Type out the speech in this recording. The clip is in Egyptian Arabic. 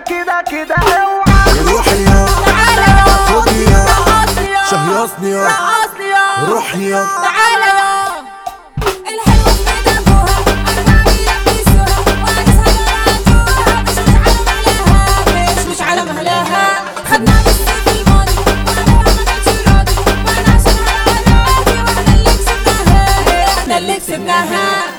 كده كده اوعى روحي يا تعالى يا خدني يا رقصني يا شهيصني يا رقصني يا روحي يا تعالى يا الحلوة في ميدان ابوها انا بعمل يلبسوها وانا سهرة مش مش على مهلها خدنا بالسيف الماضي وانا ما كانش راضي وانا عشان راضي واحنا اللي كسبناها احنا اللي كسبناها